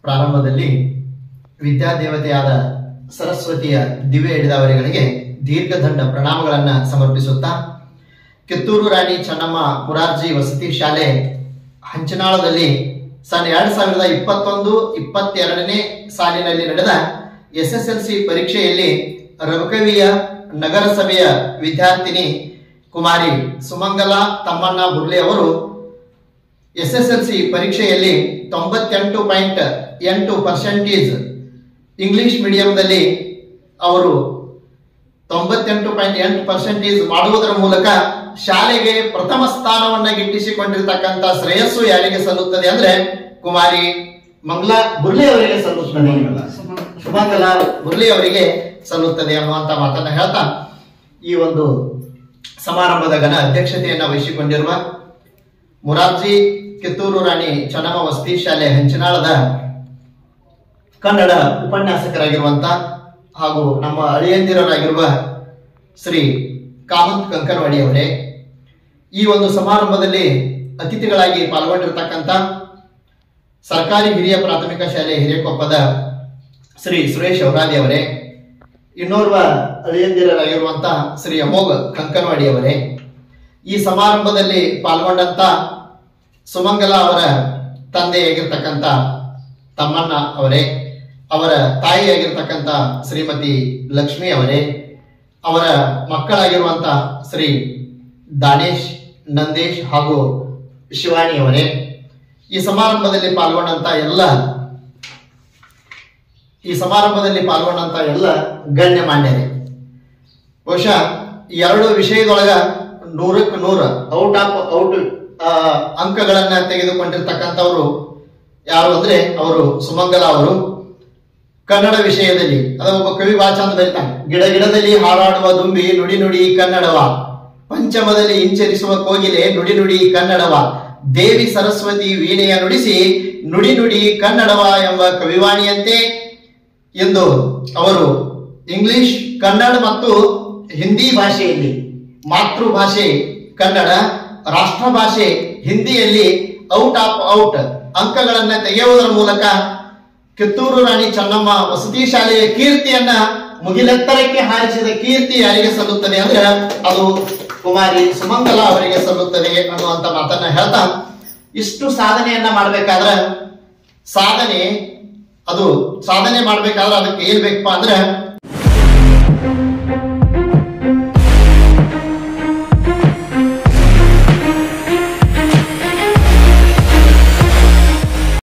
ಪ್ರಾರಂಭದಲ್ಲಿ ವಿದ್ಯಾದೇವತೆಯಾದ ಸರಸ್ವತಿಯ ದಿವ್ಯ ಹಿಡಿದವರಿಗೆ ದೀರ್ಘದಂಡ ಪ್ರಣಾಮಗಳನ್ನ ಸಮರ್ಪಿಸುತ್ತಾ ಕಿತ್ತೂರು ರಾಣಿ ಚೆನ್ನಮ್ಮ ಮುರಾರ್ಜಿ ವಸತಿ ಶಾಲೆ ಹಂಚನಾಳದಲ್ಲಿ ಸನ್ ಎರಡ್ ಸಾವಿರದ ಇಪ್ಪತ್ತೊಂದು ಇಪ್ಪತ್ತೆರಡನೇ ಸಾಲಿನಲ್ಲಿ ನಡೆದ ಎಸ್ ಎಸ್ ಎಲ್ ಸಿ ಪರೀಕ್ಷೆಯಲ್ಲಿ ರಘುಕವಿಯ ನಗರಸಭೆಯ ವಿದ್ಯಾರ್ಥಿನಿ ಕುಮಾರಿ ಸುಮಂಗಲ ತಮ್ಮಣ್ಣ ಬುರ್ಲೆ ಅವರು ಎಸ್ ಎಸ್ ಎಲ್ ಸಿ ಪರೀಕ್ಷೆಯಲ್ಲಿ ತೊಂಬತ್ತೆಂಟು ಪಾಯಿಂಟ್ ಎಂಟು ಪರ್ಸೆಂಟೇಜ್ ಇಂಗ್ಲಿಷ್ ಮೀಡಿಯಂದಲ್ಲಿ ಅವರು ತೊಂಬತ್ತೆಂಟು ಪಾಯಿಂಟ್ ಎಂಟು ಪರ್ಸೆಂಟೇಜ್ ಮಾಡುವುದರ ಮೂಲಕ ಶಾಲೆಗೆ ಪ್ರಥಮ ಸ್ಥಾನವನ್ನ ಗಿಟ್ಟಿಸಿಕೊಂಡಿರ್ತಕ್ಕಂಥ ಶ್ರೇಯಸ್ಸು ಯಾರಿಗೆ ಸಲ್ಲುತ್ತದೆ ಅಂದ್ರೆ ಕುಮಾರಿ ಮಂಗಲಾ ಬುರ್ಲಿ ಅವರಿಗೆ ಸಲ್ಲುತ್ತದೆ ಶುಭಂಗಲ ಮುರಳಿ ಅವರಿಗೆ ಸಲ್ಲುತ್ತದೆ ಅನ್ನುವಂತ ಮಾತನ್ನ ಹೇಳ್ತಾ ಈ ಒಂದು ಸಮಾರಂಭದ ಘನ ಅಧ್ಯಕ್ಷತೆಯನ್ನ ವಹಿಸಿಕೊಂಡಿರುವ ಮುರಾರ್ಜಿ ಕಿತ್ತೂರು ರಾಣಿ ಚೆನ್ನಮ್ಮ ವಸತಿ ಶಾಲೆ ಹಂಚಿನಾಳದ ಕನ್ನಡ ಉಪನ್ಯಾಸಕರಾಗಿರುವಂತ ಹಾಗೂ ನಮ್ಮ ಅಳಿಯಂದಿರರಾಗಿರುವ ಶ್ರೀ ಕಾಮಂತ್ ಕಂಕನವಾಡಿ ಅವರೇ ಈ ಒಂದು ಸಮಾರಂಭದಲ್ಲಿ ಅತಿಥಿಗಳಾಗಿ ಪಾಲ್ಗೊಂಡಿರ್ತಕ್ಕಂಥ ಸರ್ಕಾರಿ ಹಿರಿಯ ಪ್ರಾಥಮಿಕ ಶಾಲೆ ಹಿರೇಕೊಪ್ಪದ ಶ್ರೀ ಸುರೇಶ್ ಅವರಾದಿ ಅವರೇ ಇನ್ನೋರ್ವ ಅಳಿಯಂದಿರರಾಗಿರುವಂತ ಶ್ರೀ ಅಮೋಘ ಕಂಕನವಾಡಿ ಅವರೇ ಈ ಸಮಾರಂಭದಲ್ಲಿ ಪಾಲ್ಗೊಂಡಂತ ಸುಮಂಗಲ ಅವರ ತಂದೆಯಾಗಿರ್ತಕ್ಕಂಥ ತಮ್ಮಣ್ಣ ಅವರೇ ಅವರ ತಾಯಿಯಾಗಿರ್ತಕ್ಕಂಥ ಶ್ರೀಮತಿ ಲಕ್ಷ್ಮಿ ಅವರೇ ಅವರ ಮಕ್ಕಳಾಗಿರುವಂತ ಶ್ರೀ ದಾನೇಶ್ ನಂದೇಶ್ ಹಾಗೂ ಶಿವಾನಿ ಅವರೇ ಈ ಸಮಾರಂಭದಲ್ಲಿ ಪಾಲ್ಗೊಂಡಂತ ಎಲ್ಲ ಈ ಸಮಾರಂಭದಲ್ಲಿ ಪಾಲ್ಗೊಂಡಂತ ಎಲ್ಲ ಗಣ್ಯಮಾನ್ಯರೇ ಬಹುಶಃ ಈ ಎರಡು ವಿಷಯದೊಳಗ ನೂರಕ್ಕೆ ನೂರ ಔಟ್ ಆಫ್ ಔಟ್ ಅಂಕಗಳನ್ನ ತೆಗೆದುಕೊಂಡಿರ್ತಕ್ಕಂಥವ್ರು ಯಾರು ಅಂದ್ರೆ ಅವರು ಸುಮಂಗಲ ಅವರು ಕನ್ನಡ ವಿಷಯದಲ್ಲಿ ಅದ ಒಬ್ಬ ಕವಿ ಬಹಳ ಚಂದ ಬರೀತಾನೆ ಗಿಡ ಗಿಡದಲ್ಲಿ ಹಾರಾಡುವ ದುಂಬಿ ನುಡಿ ನುಡಿ ಕನ್ನಡವ ಪಂಚಮದಲ್ಲಿ ಇಂಚರಿಸುವ ಕೋಗಿಲೆ ನುಡಿ ನುಡಿ ಕನ್ನಡವ ದೇವಿ ಸರಸ್ವತಿ ವೀಣೆಯ ನುಡಿಸಿ ನುಡಿ ನುಡಿ ಕನ್ನಡವ ಎಂಬ ಕವಿವಾಣಿಯಂತೆ ಎಂದು ಅವರು ಇಂಗ್ಲಿಷ್ ಕನ್ನಡ ಮತ್ತು ಹಿಂದಿ ಭಾಷೆಯಲ್ಲಿ ಮಾತೃಭಾಷೆ ಕನ್ನಡ ರಾಷ್ಟ್ರ ಭಾಷೆ ಹಿಂದಿಯಲ್ಲಿ ಔಟ್ ಆಫ್ ಔಟ್ ಅಂಕಗಳನ್ನ ತೆಗೆಯುವುದರ ಮೂಲಕ ಕಿತ್ತೂರು ರಾಣಿ ಚೆನ್ನಮ್ಮ ವಸತಿ ಶಾಲೆಯ ಕೀರ್ತಿಯನ್ನ ಮುಗಿಲೆತ್ತರಕ್ಕೆ ಹಾರಿಸಿದ ಕೀರ್ತಿ ಯಾರಿಗೆ ಸಲ್ಲುತ್ತದೆ ಅಂದ್ರೆ ಅದು ಕುಮಾರಿ ಸುಮಂಗಲ ಅವರಿಗೆ ಸಲ್ಲುತ್ತದೆ ಅನ್ನುವಂತ ಮಾತನ್ನ ಹೇಳ್ತಾ ಇಷ್ಟು ಸಾಧನೆಯನ್ನ ಮಾಡ್ಬೇಕಾದ್ರ ಸಾಧನೆ ಅದು ಸಾಧನೆ ಮಾಡ್ಬೇಕಾದ್ರೆ ಅದಕ್ಕೆ ಏನ್ ಬೇಕಪ್ಪ ಅಂದ್ರೆ